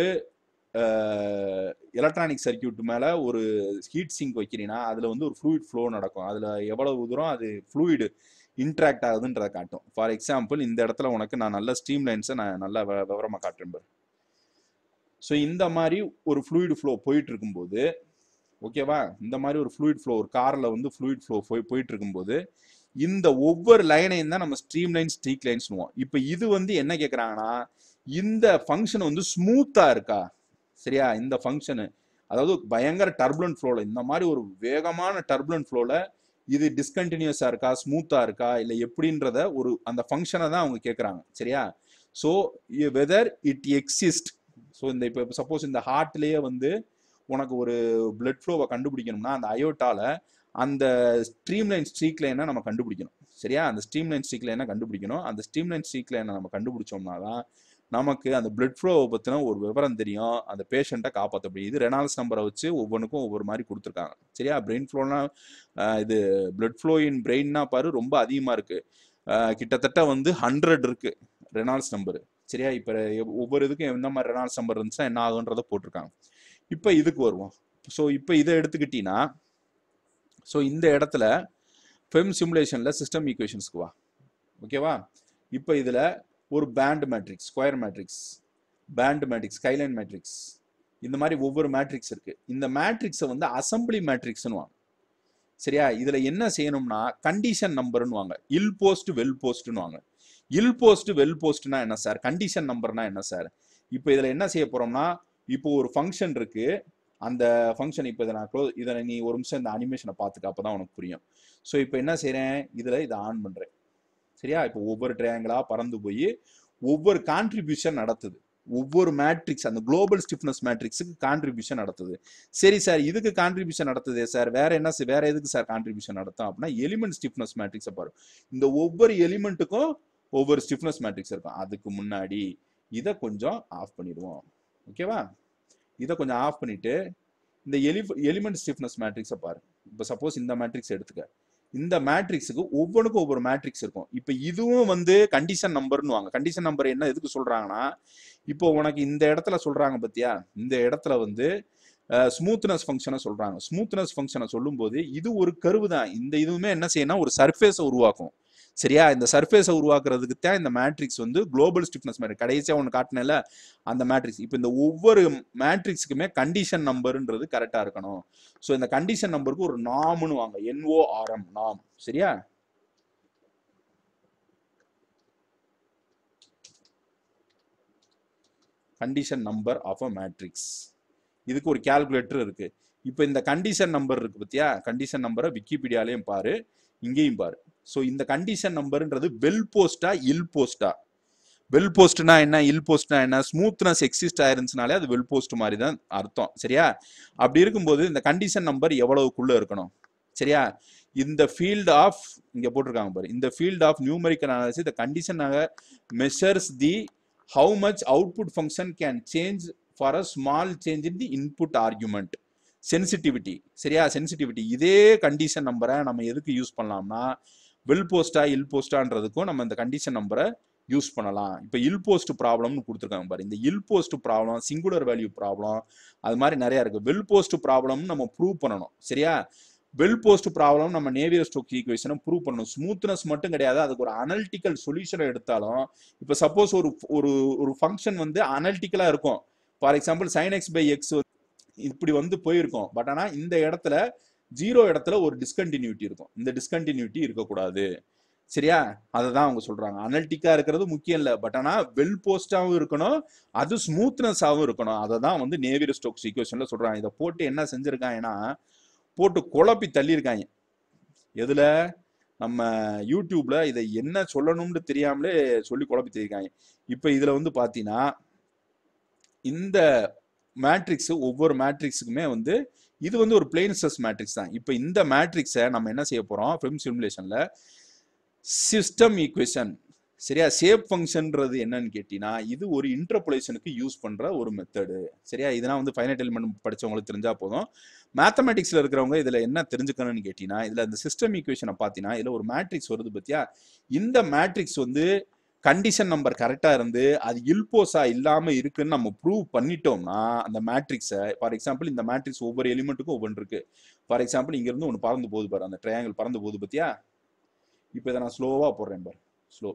Speaker 1: எலக்ட்ரானிக் சர்க்கியூட் மேலே ஒரு ஹீட் சிங்க் வைக்கிறீங்கன்னா அதில் வந்து ஒரு ஃப்ளூயிட் ஃப்ளோ நடக்கும் அதில் எவ்வளவு தூரம் அது ஃப்ளூயிடு இன்ட்ராக்ட் ஆகுதுன்றதை காட்டும் ஃபார் எக்ஸாம்பிள் இந்த இடத்துல உனக்கு நான் நல்ல ஸ்ட்ரீம் லைன்ஸை நான் நல்லா வ- விவரமா காட்டுறேன் பாரு ஸோ இந்த மாதிரி ஒரு ஃப்ளூயிட் ஃப்ளோ போயிட்டு இருக்கும்போது ஓகேவா இந்த மாதிரி ஒரு ஃப்ளூயிட் ஃப்ளோ ஒரு காரில் வந்து ஃப்ளூயிட் ஃப்ளோ போய் போயிட்டு இருக்கும்போது இந்த ஒவ்வொரு லைனையும் தான் நம்ம ஸ்ட்ரீம் லைன் ஸ்ட்ரீக் லைன்ஸ்னுவோம் இப்போ இது வந்து என்ன கேட்குறாங்கன்னா இந்த ஃபங்க்ஷன் வந்து ஸ்மூத்தா இருக்கா சரியா இந்த ஃபங்க்ஷனு அதாவது பயங்கர டர்புலன்ட் ஃப்ளோவில் இந்த மாதிரி ஒரு வேகமான டர்புலன்ட் ஃப்ளோவில் இது டிஸ்கண்டினியூஸாக இருக்கா ஸ்மூத்தாக இருக்கா இல்லை எப்படின்றத ஒரு அந்த ஃபங்க்ஷனை தான் அவங்க கேட்குறாங்க சரியா so whether it exist so இந்த இப்போ சப்போஸ் இந்த ஹார்ட்லேயே வந்து உனக்கு ஒரு பிளட் ஃப்ளோவை கண்டுபிடிக்கணும்னா அந்த அயோட்டால அந்த ஸ்ட்ரீம் லைன் ஸ்ட்ரீக் லைனை நம்ம கண்டுபிடிக்கணும் சரியா அந்த ஸ்ட்ரீம் லைன் ஸ்ட்ரீக் லைனை கண்டுபிடிக்கணும் அந்த ஸ்ட்ரீம் லைன் ஸ்ட்ரீக் லைனை நம்ம கண்டுபிடிச்சோம்னா தான் நமக்கு அந்த பிளட் ஃப்ளோவை பற்றின ஒரு விவரம் தெரியும் அந்த பேஷண்ட்டை காப்பாற்ற முடியும் இது ரெனால்ஸ் நம்பரை வச்சு ஒவ்வொன்றுக்கும் ஒவ்வொரு மாதிரி கொடுத்துருக்காங்க சரியா பிரெயின் ஃப்ளோனா இது பிளட் ஃப்ளோ இன் பிரெயின்னா பாரு ரொம்ப அதிகமாக இருக்கு அஹ் கிட்டத்தட்ட வந்து ஹண்ட்ரட் இருக்கு ரெனால்ஸ் நம்பர் சரியா இப்போ ஒவ்வொரு இதுக்கும் எந்த மாதிரி ரெனால்ஸ் நம்பர் இருந்துச்சுன்னா என்ன ஆகுன்றதை போட்டிருக்காங்க இப்போ இதுக்கு வருவோம் ஸோ இப்போ இதை எடுத்துக்கிட்டீங்கன்னா ஸோ இந்த இடத்துல ஃபெம் சிமுலேஷனில் சிஸ்டம் ஈக்குவேஷன்ஸ்க்கு வா ஓகேவா இப்போ இதில் ஒரு band matrix square matrix band matrix skyline matrix இந்த மாதிரி ஒவ்வொரு மேட்ரிக்ஸ் இருக்கு இந்த மேட்ரிக்ஸை வந்து அசம்பிளி மேட்ரிக்ஸ்னு வாங்க சரியா இதுல என்ன செய்யணும்னா கண்டிஷன் நம்பர்னு வாங்க இல் போஸ்ட் வெல் போஸ்ட்னு வாங்க இல் போஸ்ட் வெல் போஸ்ட்னா என்ன சார் கண்டிஷன் நம்பர்னா என்ன சார் இப்போ இதுல என்ன செய்ய போறோம்னா இப்போ ஒரு ஃபங்க்ஷன் இருக்கு அந்த ஃபங்க்ஷன் இப்போ இதை நான் க்ளோ இதை நீ ஒரு நிமிஷம் இந்த அனிமேஷனை பார்த்துக்க அப்போ தான் உனக்கு புரியும் ஸோ இப்போ என்ன செய்கிறேன் இதில் இதை ஆன் பண்ணுறேன் சரியா இப்போ ஒவ்வொரு ட்ரையாங்கிளாக பறந்து போய் ஒவ்வொரு கான்ட்ரிபியூஷன் நடத்துது ஒவ்வொரு மேட்ரிக்ஸ் அந்த குளோபல் ஸ்டிஃப்னஸ் மேட்ரிக்ஸுக்கு கான்ட்ரிபியூஷன் நடத்துது சரி சார் இதுக்கு கான்ட்ரிபியூஷன் நடத்துதே சார் வேற என்ன சார் வேற எதுக்கு சார் கான்ட்ரிபியூஷன் நடத்தும் அப்படின்னா எலிமெண்ட் ஸ்டிஃப்னஸ் மேட்ரிக்ஸை பாரு இந்த ஒவ்வொரு எலிமெண்ட்டுக்கும் ஒவ்வொரு ஸ்டிஃப்னஸ் மேட்ரிக்ஸ் இருக்கும் அதுக்கு முன்னாடி இதை கொஞ்சம் ஆஃப் பண்ணிடுவோம் ஓகேவா இதை கொஞ்சம் ஆஃப் பண்ணிட்டு இந்த எலி எலிமெண்ட் ஸ்டிஃப்னஸ் மேட்ரிக்ஸை பாரு இப்போ சப்போஸ் இந்த மேட்ரிக்ஸ் எடுத்துக்க இந்த மேட்ரிக்ஸுக்கு ஒவ்வொன்றுக்கும் ஒவ்வொரு மேட்ரிக்ஸ் இருக்கும் இப்போ இதுவும் வந்து கண்டிஷன் நம்பர்னு வாங்க கண்டிஷன் நம்பர் என்ன எதுக்கு சொல்றாங்கன்னா இப்போ உனக்கு இந்த இடத்துல சொல்றாங்க பத்தியா இந்த இடத்துல வந்து ஸ்மூத்னஸ் ஃபங்க்ஷனை சொல்றாங்க ஸ்மூத்னஸ் ஃபங்க்ஷனை சொல்லும்போது இது ஒரு கருவு தான் இந்த இதுவுமே என்ன செய்யணும் ஒரு சர்ஃபேஸை உருவாக்கும் சரியா இந்த சர்ஃபேஸை உருவாக்குறதுக்கு தான் இந்த மேட்ரிக்ஸ் வந்து குளோபல் ஸ்டிஃப்னஸ் மேட்ரிக்ஸ் கடைசியாக ஒன்று காட்டினேன்ல அந்த மேட்ரிக்ஸ் இப்போ இந்த ஒவ்வொரு மேட்ரிக்ஸுக்குமே கண்டிஷன் நம்பருன்றது கரெக்டாக இருக்கணும் ஸோ இந்த கண்டிஷன் நம்பருக்கு ஒரு நாம்னு வாங்க என்ஓஆர்எம் நாம் சரியா condition number of a matrix இதுக்கு ஒரு கால்குலேட்டர் இருக்கு இப்போ இந்த கண்டிஷன் நம்பர் இருக்கு பத்தியா கண்டிஷன் நம்பரை விக்கிபீடியாலையும் பாரு இங்கேயும் பாரு ஸோ இந்த கண்டிஷன் நம்பர்ன்றது வெல் போஸ்டா இல் போஸ்டா வெல் போஸ்ட்னா என்ன இல் போஸ்ட்னா என்ன ஸ்மூத்னஸ் எக்ஸிஸ்ட் ஆயிருந்துச்சுனாலே அது வெல் போஸ்ட் மாதிரி தான் அர்த்தம் சரியா அப்படி இருக்கும்போது இந்த கண்டிஷன் நம்பர் எவ்வளவுக்குள்ள இருக்கணும் சரியா இந்த ஃபீல்ட் ஆஃப் இங்க போட்டிருக்காங்க பாரு இந்த field of numerical analysis the condition measures the how much output function can change for a small change in the input argument sensitivity சரியா சென்சிட்டிவிட்டி இதே கண்டிஷன் நம்பரை நம்ம எதுக்கு யூஸ் பண்ணலாம்னா வெல் போஸ்டா இல் போஸ்டான்றதுக்கும் நம்ம இந்த கண்டிஷன் நம்பரை யூஸ் பண்ணலாம் இப்போ இல் போஸ்ட் ப்ராப்ளம்னு கொடுத்துருக்காங்க பாரு இந்த ill posed problem singular value problem அது மாதிரி நிறைய இருக்கு வெல் போஸ்ட் ப்ராப்ளம் நம்ம ப்ரூவ் பண்ணணும் சரியா வெல் போஸ்ட் ப்ராப்ளம் நம்ம நேவியர் ஸ்டோக் ஈக்குவேஷனை ப்ரூவ் பண்ணணும் ஸ்மூத்னஸ் மட்டும் கிடையாது அதுக்கு ஒரு அனலிட்டிக்கல் சொல்யூஷனை எடுத்தாலும் இப்போ சப்போஸ் ஒரு ஒரு ஒரு ஃபங்க்ஷன் வந்து அனலிட்டிக்கலா இருக்கும் for example sine X by x இப்படி வந்து போயிருக்கும் பட் ஆனால் இந்த இடத்துல ஜீரோ இடத்துல ஒரு டிஸ்கண்டினியூட்டி இருக்கும் இந்த டிஸ்கண்டினியூட்டி இருக்கக்கூடாது சரியா அதை தான் அவங்க சொல்றாங்க அனல்டிக்கா இருக்கிறது முக்கியம் இல்லை பட் ஆனால் வெல் போஸ்டாகவும் இருக்கணும் அது ஸ்மூத்னஸாகவும் இருக்கணும் அதை தான் வந்து நேவியர் ஸ்டோக்ஸ் ஈக்குவேஷன்ல சொல்றாங்க இதை போட்டு என்ன செஞ்சிருக்காங்கன்னா போட்டு குழப்பி தள்ளியிருக்காங்க எதுல நம்ம யூடியூப்ல இதை என்ன சொல்லணும்னு தெரியாமலே சொல்லி குழப்பி தள்ளியிருக்காங்க இப்போ இதுல வந்து பாத்தீங்கன்னா இந்த மேட்ரிக்ஸ் ஒவ்வொரு மேட்ரிக்ஸுக்குமே வந்து இது வந்து ஒரு பிளெயின் ஸ்ட்ரெஸ் மேட்ரிக்ஸ் தான் இப்போ இந்த மேட்ரிக்ஸை நம்ம என்ன செய்ய போறோம் ஃபிலிம் சிமுலேஷன்ல சிஸ்டம் ஈக்குவேஷன் சரியா சேப் ஃபங்க்ஷன்ன்றது என்னன்னு கேட்டீங்கன்னா இது ஒரு இன்டர்பொலேஷனுக்கு யூஸ் பண்ற ஒரு மெத்தடு சரியா இதெல்லாம் வந்து ஃபைனட் எலிமெண்ட் படிச்சவங்களுக்கு தெரிஞ்சா போதும் மேத்தமெட்டிக்ஸ்ல இருக்கிறவங்க இதுல என்ன தெரிஞ்சுக்கணும்னு கேட்டீங்கன்னா இதுல இந்த சிஸ்டம் ஈக்குவேஷனை பார்த்தீங்கன்னா இதுல ஒரு மேட்ரிக்ஸ் வருது பத்தியா இந்த மேட்ரிக்ஸ் வந்து கண்டிஷன் நம்பர் கரெக்டா இருந்து அது இல்போஸா இல்லாம இருக்குன்னு நம்ம ப்ரூவ் பண்ணிட்டோம்னா அந்த மேட்ரிக்ஸை ஃபார் எக்ஸாம்பிள் இந்த மேட்ரிக்ஸ் ஒவ்வொரு எலிமெண்ட்டுக்கும் ஒவ்வொன்று இருக்கு ஃபார் எக்ஸாம்பிள் இங்க இருந்து ஒன்று பறந்து போகுது பாரு அந்த ட்ரையாங்கிள் பறந்து போகுது பத்தியா இப்போ இதை நான் ஸ்லோவா போடுறேன் பாரு ஸ்லோ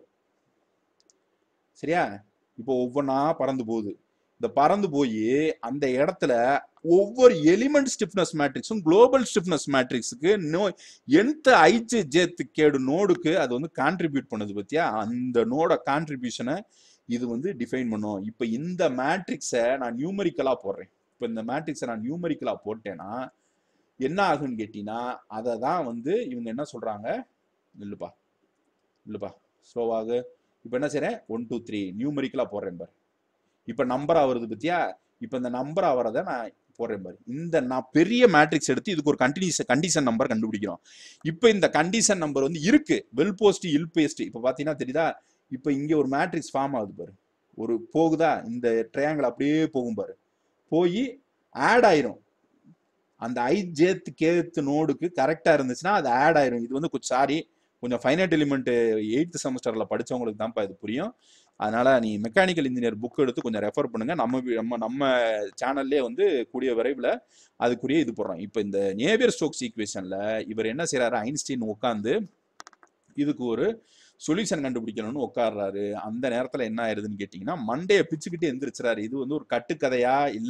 Speaker 1: சரியா இப்போ ஒவ்வொன்றா பறந்து போகுது இந்த பறந்து போய் அந்த இடத்துல ஒவ்வொரு எலிமெண்ட் ஸ்டிஃப்னஸ் மேட்ரிக்ஸும் குளோபல் ஸ்டிஃப்னஸ் மேட்ரிக்ஸுக்கு நோ எந்த ஐச்சு ஜேத்து கேடு நோடுக்கு அது வந்து கான்ட்ரிபியூட் பண்ணுது பத்தியா அந்த நோட கான்ட்ரிபியூஷனை இது வந்து டிஃபைன் பண்ணும் இப்போ இந்த மேட்ரிக்ஸை நான் நியூமரிக்கலா போடுறேன் இப்போ இந்த மேட்ரிக்ஸை நான் நியூமரிக்கலா போட்டேன்னா என்ன ஆகுன்னு கேட்டீங்கன்னா அதை தான் வந்து இவங்க என்ன சொல்றாங்க இல்லைப்பா இல்லைப்பா ஸ்லோவாகு இப்போ என்ன செய்றேன் ஒன் டூ த்ரீ நியூமரிக்கலா போடுறேன் பாரு இப்போ நம்பரா வருது பத்தியா இப்போ இந்த நம்பரா வரதை நான் போடுறேன் பாரு இந்த நான் பெரிய மேட்ரிக்ஸ் எடுத்து இதுக்கு ஒரு கண்டினியூஸ் கண்டிஷன் நம்பர் கண்டுபிடிக்கிறோம் இப்போ இந்த கண்டிஷன் நம்பர் வந்து இருக்கு வெல் போஸ்ட் இல் பேஸ்ட் இப்போ பார்த்தீங்கன்னா தெரியுதா இப்போ இங்கே ஒரு மேட்ரிக்ஸ் ஃபார்ம் ஆகுது பாரு ஒரு போகுதா இந்த ட்ரையாங்கிள் அப்படியே போகும் பாரு போய் ஆட் ஆயிரும் அந்த ஐ ஜேத் கேத்து நோடுக்கு கரெக்டா இருந்துச்சுன்னா அது ஆட் ஆயிரும் இது வந்து கொஞ்சம் சாரி கொஞ்சம் ஃபைனட் எலிமெண்ட் எயித்து செமஸ்டர்ல படிச்சவங்களுக்கு தான்ப்பா இது புரியும் அதனால நீ மெக்கானிக்கல் இன்ஜினியர் புக் எடுத்து கொஞ்சம் ரெஃபர் பண்ணுங்க நம்ம வி- நம்ம நம்ம சேனல்லே வந்து கூடிய விரைவில் அதுக்குரிய இது போடுறோம் இப்போ இந்த நேவியர் ஸ்டோக்ஸ் ஈக்குவேஷன்ல இவர் என்ன செய்றாரு ஐன்ஸ்டீன் உட்காந்து இதுக்கு ஒரு சொல்யூஷன் கண்டுபிடிக்கணும்னு உட்கார்றாரு அந்த நேரத்துல என்ன ஆயிருதுன்னு கேட்டிங்கன்னா மண்டையை பிச்சுக்கிட்டு எந்திரிச்சிறாரு இது வந்து ஒரு கட்டுக்கதையா இல்ல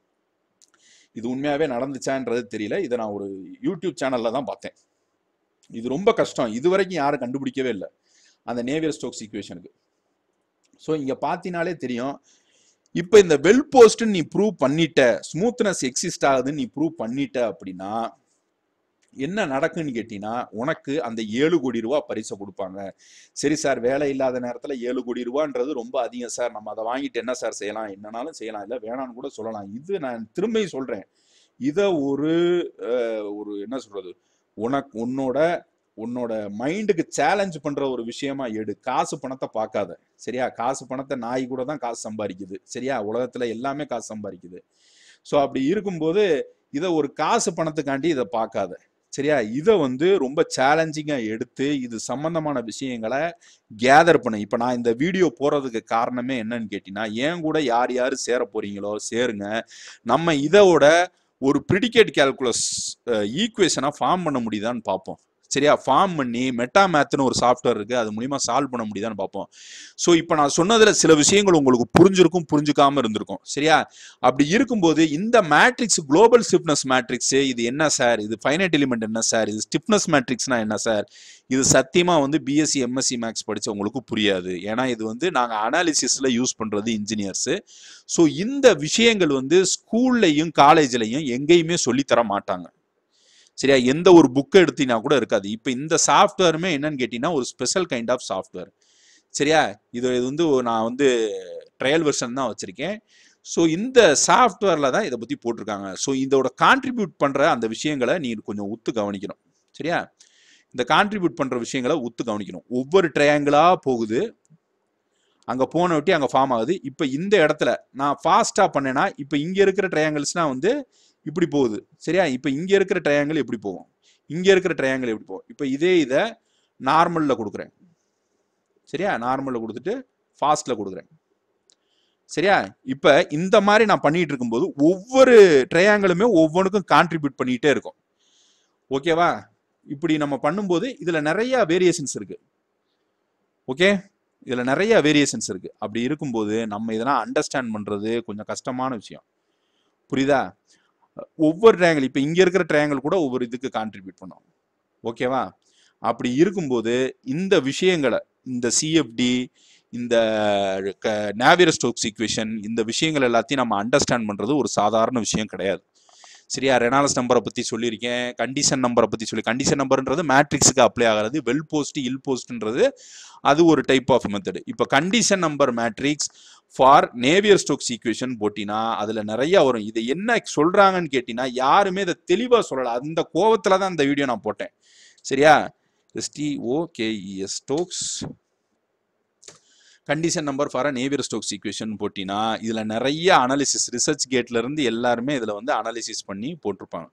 Speaker 1: இது உண்மையாவே நடந்துச்சான்றது தெரியல இதை நான் ஒரு யூடியூப் சேனல்ல தான் பார்த்தேன் இது ரொம்ப கஷ்டம் இது வரைக்கும் யாரும் கண்டுபிடிக்கவே இல்லை அந்த நேவியர் ஸ்டோக்ஸ் ஈக்குவேஷனுக்கு ஸோ இங்க பார்த்தீங்கனாலே தெரியும் இப்போ இந்த வெல் போஸ்ட் நீ ப்ரூவ் பண்ணிட்ட ஸ்மூத்னஸ் எக்ஸிஸ்ட் ஆகுதுன்னு நீ ப்ரூவ் பண்ணிட்ட அப்படின்னா என்ன நடக்குன்னு கேட்டீங்கன்னா உனக்கு அந்த ஏழு கோடி ரூபா பரிசை கொடுப்பாங்க சரி சார் வேலை இல்லாத நேரத்தில் ஏழு கோடி ரூபான்றது ரொம்ப அதிகம் சார் நம்ம அதை வாங்கிட்டு என்ன சார் செய்யலாம் என்னன்னாலும் செய்யலாம் இல்லை வேணாம்னு கூட சொல்லலாம் இது நான் திரும்பியும் சொல்றேன் இதை ஒரு அஹ், ஒரு என்ன சொல்றது உனக்கு உன்னோட உன்னோட மைண்டுக்கு சேலஞ்ச் பண்ற ஒரு விஷயமா எடு காசு பணத்தை பார்க்காத சரியா காசு பணத்தை நாய் கூட தான் காசு சம்பாதிக்குது சரியா உலகத்துல எல்லாமே காசு சம்பாதிக்குது ஸோ அப்படி இருக்கும்போது இதை ஒரு காசு பணத்துக்காண்டி இதை பார்க்காத சரியா இதை வந்து ரொம்ப சேலஞ்சிங்கா எடுத்து இது சம்பந்தமான விஷயங்களை கேதர் பண்ணு இப்போ நான் இந்த வீடியோ போறதுக்கு காரணமே என்னன்னு கேட்டீங்கன்னா ஏன் கூட யார் யார் சேர போறீங்களோ சேருங்க நம்ம இதோட ஒரு ப்ரிடிகேட் கேல்குலஸ் ஈக்குவேஷனை ஃபார்ம் பண்ண முடியுதான்னு பார்ப்போம் சரியா ஃபார்ம் பண்ணி மெட்டா மேத்னு ஒரு சாஃப்ட்வேர் இருக்கு அது மூலியமா சால்வ் பண்ண முடியுதான்னு பார்ப்போம் ஸோ இப்போ நான் சொன்னதுல சில விஷயங்கள் உங்களுக்கு புரிஞ்சிருக்கும் புரிஞ்சுக்காம இருந்திருக்கும் சரியா அப்படி இருக்கும்போது இந்த மேட்ரிக்ஸ் குளோபல் ஸ்டிஃப்னஸ் மேட்ரிக்ஸ் இது என்ன சார் இது ஃபைனைட் எலிமெண்ட் என்ன சார் இது ஸ்டிஃப்னஸ் மேட்ரிக்ஸ்னா என்ன சார் இது சத்தியமா வந்து பிஎஸ்சி எம்எஸ்சி மேக்ஸ் படிச்சவங்களுக்கு புரியாது ஏன்னா இது வந்து நாங்கள் அனாலிசிஸ்ல யூஸ் பண்றது இன்ஜினியர்ஸ் ஸோ இந்த விஷயங்கள் வந்து ஸ்கூல்லையும் காலேஜ்லையும் எங்கேயுமே சொல்லித்தர மாட்டாங்க சரியா எந்த ஒரு புக்கை எடுத்தீங்கன்னா கூட இருக்காது இப்போ இந்த சாஃப்ட்வேருமே என்னன்னு கேட்டீங்கன்னா ஒரு ஸ்பெஷல் கைண்ட் ஆஃப் சாஃப்ட்வேர் சரியா இது இது வந்து நான் வந்து ட்ரையல் வெர்ஷன் தான் வச்சிருக்கேன் ஸோ இந்த சாஃப்ட்வேரில் தான் இதை பற்றி போட்டிருக்காங்க ஸோ இதோட கான்ட்ரிபியூட் பண்ணுற அந்த விஷயங்களை நீ கொஞ்சம் உத்து கவனிக்கணும் சரியா இந்த கான்ட்ரிபியூட் பண்ணுற விஷயங்களை உத்து கவனிக்கணும் ஒவ்வொரு ட்ரையாங்கிளாக போகுது அங்கே போன விட்டி அங்கே ஃபார்ம் ஆகுது இப்போ இந்த இடத்துல நான் ஃபாஸ்ட்டாக பண்ணேன்னா இப்போ இங்கே இருக்கிற ட்ரையாங்கிள்ஸ்னால் வந்து இப்படி போகுது சரியா இப்போ இங்கே இருக்கிற ட்ரையாங்கிள் எப்படி போகும் இங்கே இருக்கிற ட்ரையாங்கிள் எப்படி போகும் இப்போ இதே இதை நார்மலில் கொடுக்குறேன் சரியா நார்மலில் கொடுத்துட்டு ஃபாஸ்ட்டில் கொடுக்குறேன் சரியா இப்போ இந்த மாதிரி நான் பண்ணிட்டு இருக்கும்போது ஒவ்வொரு ட்ரையாங்கிளுமே ஒவ்வொன்றுக்கும் கான்ட்ரிபியூட் பண்ணிக்கிட்டே இருக்கும் ஓகேவா இப்படி நம்ம பண்ணும்போது இதில் நிறைய வேரியேஷன்ஸ் இருக்கு ஓகே இதில் நிறைய வேரியேஷன்ஸ் இருக்கு அப்படி இருக்கும்போது நம்ம இதெல்லாம் அண்டர்ஸ்டாண்ட் பண்ணுறது கொஞ்சம் கஷ்டமான விஷயம் புரியுதா ஒவ்வொரு ட்ரையாங்கிள் இப்போ இங்கே இருக்கிற ட்ரையாங்கிள் கூட ஒவ்வொரு இதுக்கு கான்ட்ரிபியூட் பண்ணும் ஓகேவா அப்படி இருக்கும்போது இந்த விஷயங்களை இந்த சிஎஃப்டி இந்த நேவியர் ஸ்டோக்ஸ் ஈக்குவேஷன் இந்த விஷயங்கள் எல்லாத்தையும் நம்ம அண்டர்ஸ்டாண்ட் பண்ணுறது ஒரு சாதாரண விஷயம் கிடையாது சரியா ரெனாலஸ் நம்பரை பற்றி சொல்லியிருக்கேன் கண்டிஷன் நம்பரை பற்றி சொல்லி கண்டிஷன் நம்பர்ன்றது மேட்ரிக்ஸுக்கு அப்ளை ஆகிறது வெல் போஸ்ட் இல் போஸ்ட்ன்றது அது ஒரு டைப் ஆஃப் மெத்தட் இப்போ condition number matrix for Navier Stokes equation போட்டினா அதில் நிறைய வரும் இதை என்ன சொல்கிறாங்கன்னு கேட்டிங்கன்னா யாருமே இதை தெளிவாக சொல்லலை அந்த கோவத்தில் தான் இந்த வீடியோ நான் போட்டேன் சரியா STOKES Stokes condition number for Navier Stokes equation போட்டினா இதில் நிறைய அனாலிசிஸ் ரிசர்ச் கேட்ல இருந்து எல்லாருமே இதில் வந்து அனாலிசிஸ் பண்ணி போட்டிருப்பாங்க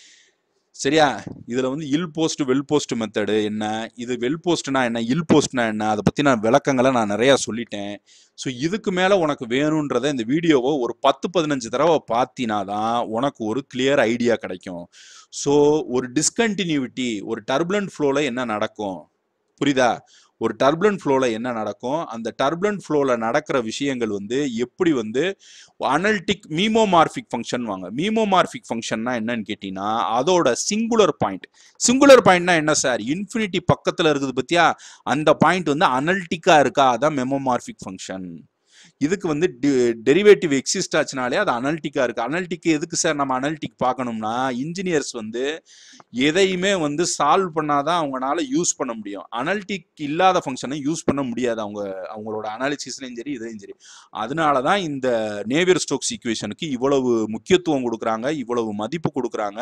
Speaker 1: சரியா இதில் வந்து ill posed well posed method என்ன இது வெல் போஸ்ட்னா என்ன இல் போஸ்ட்னா என்ன அதை பற்றி நான் விளக்கங்களை நான் நிறையா சொல்லிட்டேன் ஸோ இதுக்கு மேலே உனக்கு வேணுன்றத இந்த வீடியோவை ஒரு பத்து பதினஞ்சு தடவை பார்த்தினா தான் உனக்கு ஒரு கிளியர் ஐடியா கிடைக்கும் ஸோ ஒரு டிஸ்கண்டினியூட்டி ஒரு டர்புலண்ட் ஃப்ளோவில் என்ன நடக்கும் புரியுதா ஒரு டர்புலண்ட் ஃப்ளோவில் என்ன நடக்கும் அந்த டர்புலண்ட் ஃப்ளோவில் நடக்கிற விஷயங்கள் வந்து எப்படி வந்து அனல்டிக் மீமோமார்பிக் ஃபங்க்ஷன் வாங்க மீமோமார்பிக் ஃபங்க்ஷன்னா என்னன்னு கேட்டிங்கன்னா அதோட சிங்குலர் பாயிண்ட் சிங்குலர் பாயிண்ட்னா என்ன சார் இன்ஃபினிட்டி பக்கத்தில் இருக்குது பத்தியா அந்த பாயிண்ட் வந்து அனல்டிக்காக இருக்கா அதான் மெமோமார்பிக் ஃபங்க்ஷன் இதுக்கு வந்து டெரிவேட்டிவ் எக்ஸிஸ்ட் ஆச்சுனாலே அது அனல்டிக்கா இருக்கு அனல்டிக் எதுக்கு சார் நம்ம அனல்டிக் பார்க்கணும்னா இன்ஜினியர்ஸ் வந்து எதையுமே வந்து சால்வ் பண்ணாதான் அவங்களால யூஸ் பண்ண முடியும் அனல்டிக் இல்லாத ஃபங்க்ஷனை யூஸ் பண்ண முடியாது அவங்க அவங்களோட அனாலிசிஸ்லையும் சரி இதையும் சரி அதனால தான் இந்த நேவியர் ஸ்டோக்ஸ் ஈக்குவேஷனுக்கு இவ்வளவு முக்கியத்துவம் கொடுக்குறாங்க இவ்வளவு மதிப்பு கொடுக்குறாங்க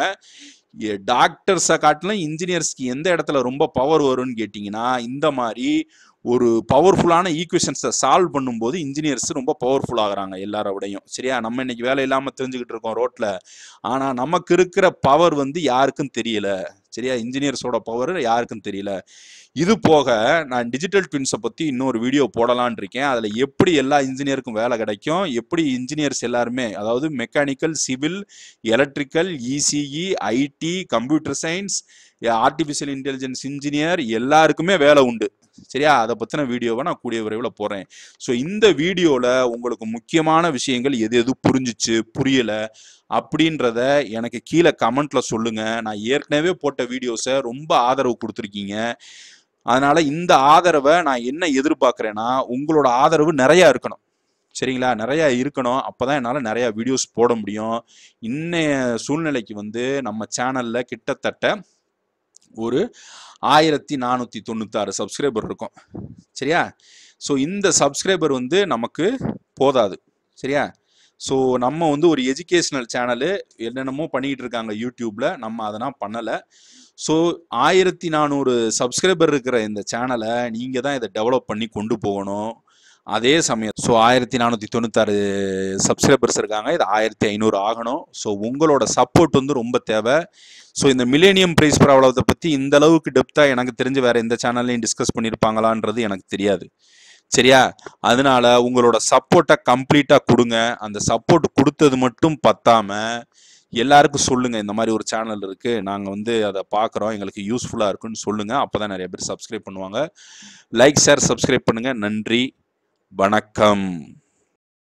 Speaker 1: டாக்டர்ஸை காட்டிலும் இன்ஜினியர்ஸ்க்கு எந்த இடத்துல ரொம்ப பவர் வரும்னு கேட்டிங்கன்னா இந்த மாதிரி ஒரு பவர்ஃபுல்லான ஈக்குவேஷன்ஸை சால்வ் பண்ணும்போது இன்ஜினியர்ஸ் ரொம்ப பவர்ஃபுல் ஆகுறாங்க எல்லார விடையும் சரியா நம்ம இன்னைக்கு வேலை இல்லாமல் தெரிஞ்சுக்கிட்டு இருக்கோம் ரோட்டில் ஆனால் நமக்கு இருக்கிற பவர் வந்து யாருக்கும் தெரியல சரியா இன்ஜினியர்ஸோட பவர் யாருக்கும் தெரியல இது போக நான் டிஜிட்டல் ட்வின்ஸை பற்றி இன்னொரு வீடியோ போடலான் இருக்கேன் அதில் எப்படி எல்லா இன்ஜினியருக்கும் வேலை கிடைக்கும் எப்படி இன்ஜினியர்ஸ் எல்லாருமே அதாவது mechanical civil electrical ECE IT computer science artificial intelligence engineer எல்லாருக்குமே வேலை உண்டு சரியா அதை பற்றின வீடியோவை நான் கூடிய விரைவில் போகிறேன் ஸோ இந்த வீடியோவில் உங்களுக்கு முக்கியமான விஷயங்கள் எது எது புரிஞ்சிச்சு புரியலை அப்படின்றத எனக்கு கீழே கமெண்ட்ல சொல்லுங்க நான் ஏற்கனவே போட்ட வீடியோஸை ரொம்ப ஆதரவு கொடுத்துருக்கீங்க அதனால இந்த ஆதரவை நான் என்ன எதிர்பார்க்குறேன்னா உங்களோட ஆதரவு நிறையா இருக்கணும் சரிங்களா நிறையா இருக்கணும் அப்போதான் என்னால் நிறையா வீடியோஸ் போட முடியும் இன்னைய சூழ்நிலைக்கு வந்து நம்ம சேனலில் கிட்டத்தட்ட ஒரு ஆயிரத்தி நானூற்றி தொண்ணூத்தாறு சப்ஸ்கிரைபர் இருக்கும் சரியா ஸோ இந்த சப்ஸ்கிரைபர் வந்து நமக்கு போதாது சரியா ஸோ நம்ம வந்து ஒரு எஜுகேஷ்னல் சேனலு என்னென்னமோ பண்ணிக்கிட்டு இருக்காங்க யூடியூப்பில் நம்ம அதெல்லாம் பண்ணலை ஸோ ஆயிரத்தி நானூறு சப்ஸ்கிரைபர் இருக்கிற இந்த சேனலை நீங்கள் தான் இதை டெவலப் பண்ணி கொண்டு போகணும் அதே சமயம் ஸோ ஆயிரத்தி நானூற்றி தொண்ணூத்தாறு சப்ஸ்கிரைபர்ஸ் இருக்காங்க இது ஆயிரத்தி ஐநூறு ஆகணும் ஸோ உங்களோட சப்போர்ட் வந்து ரொம்ப தேவை ஸோ இந்த மில்லேனியம் ப்ரைஸ் ப்ராப்ளத்தை பற்றி இந்த அளவுக்கு டெப்த்தாக எனக்கு தெரிஞ்சு வேற எந்த சேனல்லையும் டிஸ்கஸ் பண்ணியிருப்பாங்களான்றது எனக்கு தெரியாது சரியா அதனால உங்களோட சப்போர்ட்டை கம்ப்ளீட்டாக கொடுங்க அந்த சப்போர்ட் கொடுத்தது மட்டும் பத்தாம எல்லாருக்கும் சொல்லுங்க இந்த மாதிரி ஒரு சேனல் இருக்கு நாங்க வந்து அதை பார்க்குறோம் எங்களுக்கு யூஸ்ஃபுல்லா இருக்குன்னு சொல்லுங்க அப்பதான் நிறைய பேர் சப்ஸ்கிரைப் பண்ணுவாங்க லைக் ஷேர் சப்ஸ்கிரைப் பண்ணுங்க நன்றி வணக்கம்